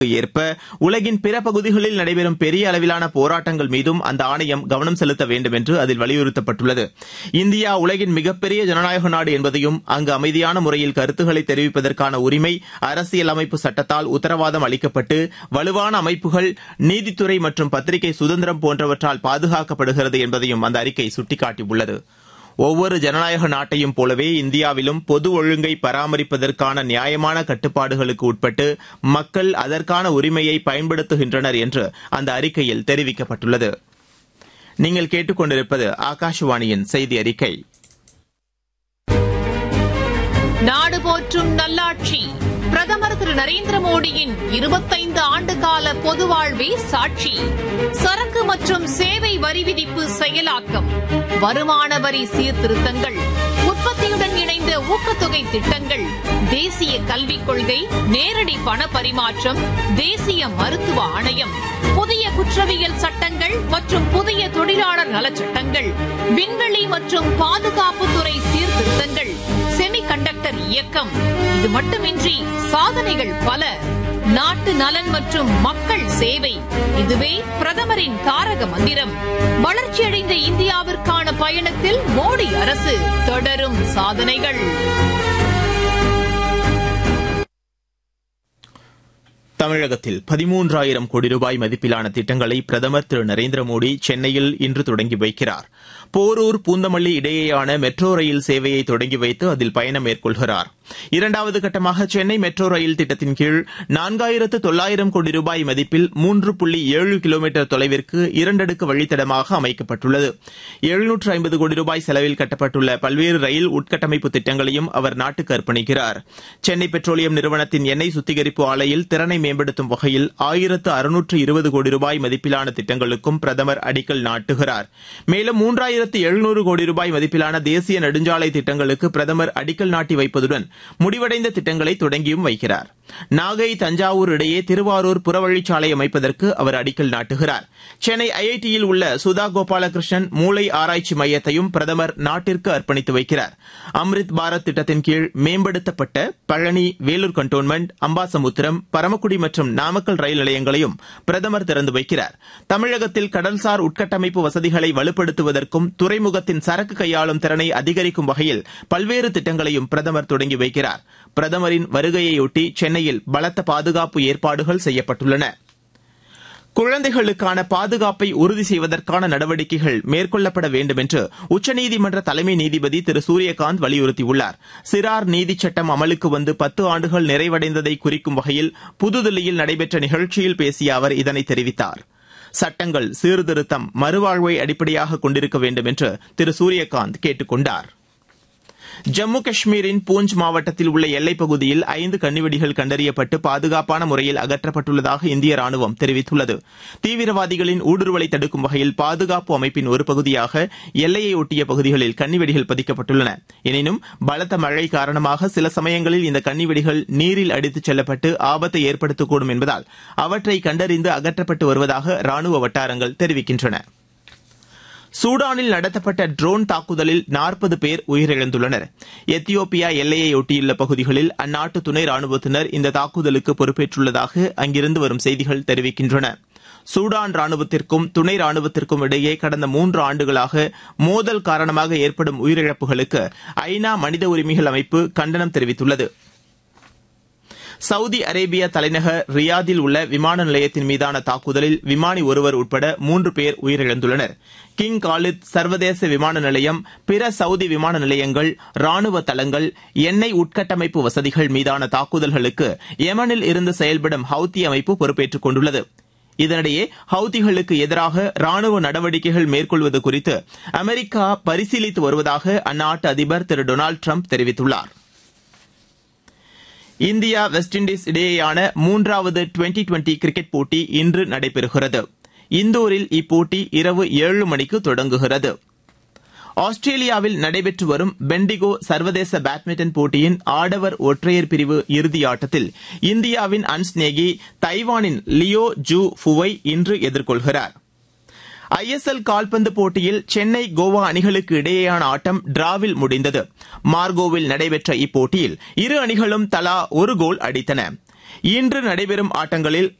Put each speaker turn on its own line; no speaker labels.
ஏற்ப உலகின் பிற பகுதிகளில் நடைபெறும் பெரிய அளவிலான போராட்டங்கள் மீதும் அந்த ஆணையம் கவனம் செலுத்த வேண்டும் என்று அதில் வலியுறுத்தப்பட்டுள்ளது இந்தியா உலகின் மிகப்பெரிய ஜனநாயக நாடு என்பதையும் அங்கு அமைதியான முறையில் கருத்துக்களை தெரிவிப்பதற்கான உரிமை அரசியலமைப்பு சட்டத்தால் உத்தரவாதம் அளிக்கப்பட்டு வலுவான அமைப்புகள் நீதித்துறை மற்றும் பத்திரிகை சுதந்திரம் போன்றவற்றால் பாதுகாக்கப்படுகிறது என்பதையும் அந்த அறிக்கை சுட்டிக்காட்டியுள்ளது ஒவ்வொரு ஜனநாயக நாட்டையும் போலவே இந்தியாவிலும் பொது ஒழுங்கை பராமரிப்பதற்கான நியாயமான கட்டுப்பாடுகளுக்கு உட்பட்டு மக்கள் அதற்கான உரிமையை பயன்படுத்துகின்றனர் என்று அந்த அறிக்கையில் தெரிவிக்கப்பட்டுள்ளது நீங்கள் கேட்டுக்கொண்டிருப்பது ஆகாஷவாணியின் செய்தி அறிக்கை
நாடு போற்றும் நல்லாட்சி பிரதமர் திரு நரேந்திர மோடியின் இருபத்தைந்து ஆண்டு கால பொது வாழ்வே சாட்சி சரக்கு மற்றும் சேவை வரி விதிப்பு செயலாக்கம் வருமான வரி சீர்திருத்தங்கள் உற்பத்தியுடன் இணைந்த ஊக்கத்தொகை திட்டங்கள் தேசிய கல்விக் கொள்கை நேரடி பண பரிமாற்றம் தேசிய மருத்துவ ஆணையம் புதிய குற்றவியல் சட்டங்கள் மற்றும் புதிய தொழிலாளர் நலச்சட்டங்கள் விண்வெளி மற்றும் பாதுகாப்புத்துறை சீர்திருத்தங்கள் செமி கண்டக்டர் இயக்கம் இது மட்டுமின்றி சாதனைகள் பல நாட்டு நலன் மற்றும் மக்கள் சேவை இதுவே பிரதமரின் தாரக மந்திரம் வளர்ச்சியடைந்த இந்தியாவிற்கான பயணத்தில் மோடி அரசு தொடரும் சாதனைகள்
தமிழகத்தில் பதிமூன்றாயிரம் கோடி ரூபாய் மதிப்பிலான திட்டங்களை பிரதமர் திரு நரேந்திர மோடி சென்னையில் இன்று தொடங்கி வைக்கிறார் போரூர் பூந்தமல்லி இடையேயான மெட்ரோ ரயில் சேவையை தொடங்கி வைத்து அதில் பயணம் மேற்கொள்கிறார் இரண்டாவது கட்டமாக சென்னை மெட்ரோ ரயில் திட்டத்தின் கீழ் நான்காயிரத்து தொள்ளாயிரம் கோடி ரூபாய் மதிப்பில் மூன்று புள்ளி ஏழு கிலோமீட்டர் தொலைவிற்கு இரண்டடுக்கு வழித்தடமாக அமைக்கப்பட்டுள்ளது எழுநூற்று ஐம்பது கோடி ரூபாய் செலவில் கட்டப்பட்டுள்ள பல்வேறு ரயில் உட்கட்டமைப்பு திட்டங்களையும் அவர் நாட்டுக்கு அர்ப்பணிக்கிறார் சென்னை பெட்ரோலியம் நிறுவனத்தின் எண்ணெய் சுத்திகரிப்பு ஆலையில் திறனை மேம்படுத்தும் வகையில் ஆயிரத்து அறுநூற்று இருபது கோடி ரூபாய் மதிப்பிலான திட்டங்களுக்கும் பிரதமர் அடிக்கல் நாட்டுகிறார் மேலும் மூன்றாயிரத்து எழுநூறு கோடி ரூபாய் மதிப்பிலான தேசிய நெடுஞ்சாலை திட்டங்களுக்கு பிரதமர் அடிக்கல் நாட்டி வைப்பதுடன் முடிவடைந்த திட்டங்களை தொடங்கியும் வைக்கிறார் நாகை தஞ்சாவூர் இடையே திருவாரூர் புறவழிச்சாலை அமைப்பதற்கு அவர் அடிக்கல் நாட்டுகிறார் சென்னை ஐஐடியில் உள்ள சுதா கோபாலகிருஷ்ணன் மூளை ஆராய்ச்சி மையத்தையும் பிரதமர் நாட்டிற்கு அர்ப்பணித்து வைக்கிறார் அம்ரித் பாரத் திட்டத்தின் கீழ் மேம்படுத்தப்பட்ட பழனி வேலூர் கண்டோன்மெண்ட் அம்பாசமுத்திரம் பரமக்குடி மற்றும் நாமக்கல் ரயில் நிலையங்களையும் பிரதமர் திறந்து வைக்கிறார் தமிழகத்தில் கடல்சார் உட்கட்டமைப்பு வசதிகளை வலுப்படுத்துவதற்கும் துறைமுகத்தின் சரக்கு கையாளும் திறனை அதிகரிக்கும் வகையில் பல்வேறு திட்டங்களையும் பிரதமர் தொடங்கி வைக்கிறார் பிரதமரின் வருகையையொட்டி சென்னையில் பலத்த பாதுகாப்பு ஏற்பாடுகள் செய்யப்பட்டுள்ளன குழந்தைகளுக்கான பாதுகாப்பை உறுதி செய்வதற்கான நடவடிக்கைகள் மேற்கொள்ளப்பட வேண்டும் என்று உச்சநீதிமன்ற தலைமை நீதிபதி திரு சூரியகாந்த் வலியுறுத்தியுள்ளார் சிறார் நீதிச் சட்டம் அமலுக்கு வந்து பத்து ஆண்டுகள் நிறைவடைந்ததை குறிக்கும் வகையில் புதுதில்லியில் நடைபெற்ற நிகழ்ச்சியில் பேசிய அவர் இதனை தெரிவித்தார் சட்டங்கள் சீர்திருத்தம் மறுவாழ்வை அடிப்படையாக கொண்டிருக்க வேண்டும் என்று திரு சூரியகாந்த் கேட்டுக் கொண்டார் ஜம்மு காஷ்மீரின் பூஞ்ச் மாவட்டத்தில் உள்ள எல்லைப் பகுதியில் ஐந்து கன்னிவெடிகள் கண்டறியப்பட்டு பாதுகாப்பான முறையில் அகற்றப்பட்டுள்ளதாக இந்திய ராணுவம் தெரிவித்துள்ளது தீவிரவாதிகளின் ஊடுருவலை தடுக்கும் வகையில் பாதுகாப்பு அமைப்பின் ஒரு பகுதியாக எல்லையை ஒட்டிய பகுதிகளில் கன்னிவெடிகள் பதிக்கப்பட்டுள்ளன எனினும் பலத்த மழை காரணமாக சில சமயங்களில் இந்த கன்னிவெடிகள் நீரில் அடித்துச் செல்லப்பட்டு ஆபத்தை ஏற்படுத்தக்கூடும் என்பதால் அவற்றை கண்டறிந்து அகற்றப்பட்டு வருவதாக ராணுவ வட்டாரங்கள் தெரிவிக்கின்றன சூடானில் நடத்தப்பட்ட ட்ரோன் தாக்குதலில் நாற்பது பேர் உயிரிழந்துள்ளனர் எத்தியோப்பியா எல்லையை ஒட்டியுள்ள பகுதிகளில் அந்நாட்டு துணை ராணுவத்தினர் இந்த தாக்குதலுக்கு பொறுப்பேற்றுள்ளதாக அங்கிருந்து வரும் செய்திகள் தெரிவிக்கின்றன சூடான் ராணுவத்திற்கும் துணை ராணுவத்திற்கும் இடையே கடந்த மூன்று ஆண்டுகளாக மோதல் காரணமாக ஏற்படும் உயிரிழப்புகளுக்கு ஐநா மனித உரிமைகள் அமைப்பு கண்டனம் தெரிவித்துள்ளது சவுதி அரேபியா தலைநகர் ரியாதில் உள்ள விமான நிலையத்தின் மீதான தாக்குதலில் விமானி ஒருவர் உட்பட மூன்று பேர் உயிரிழந்துள்ளனர் கிங் காலித் சர்வதேச விமான நிலையம் பிற சவுதி விமான நிலையங்கள் ராணுவ தளங்கள் எண்ணெய் உட்கட்டமைப்பு வசதிகள் மீதான தாக்குதல்களுக்கு யெமனில் இருந்து செயல்படும் ஹவுத்தி அமைப்பு பொறுப்பேற்றுக் கொண்டுள்ளது இதனிடையே ஹவுதிகளுக்கு எதிராக ராணுவ நடவடிக்கைகள் மேற்கொள்வது குறித்து அமெரிக்கா பரிசீலித்து வருவதாக அந்நாட்டு அதிபர் திரு டொனால்டு டிரம்ப் தெரிவித்துள்ளார் இந்தியா வெஸ்ட் இண்டீஸ் இடையேயான மூன்றாவது டுவெண்டி டுவெண்டி கிரிக்கெட் போட்டி இன்று நடைபெறுகிறது இந்தூரில் இப்போட்டி இரவு ஏழு மணிக்கு தொடங்குகிறது ஆஸ்திரேலியாவில் நடைபெற்று வரும் பெண்டிகோ சர்வதேச பேட்மிண்டன் போட்டியின் ஆடவர் ஒற்றையர் பிரிவு இறுதி ஆட்டத்தில் இந்தியாவின் அன்ஸ் நேகி தைவானின் லியோ ஜூ ஃபுவை இன்று எதிர்கொள்கிறார் ஐஎஸ்எல் கால்பந்து போட்டியில் சென்னை கோவா அணிகளுக்கு இடையேயான ஆட்டம் டிராவில் முடிந்தது மார்கோவில் நடைபெற்ற இப்போட்டியில் இரு அணிகளும் தலா ஒரு கோல் அடித்தன இன்று நடைபெறும் ஆட்டங்களில்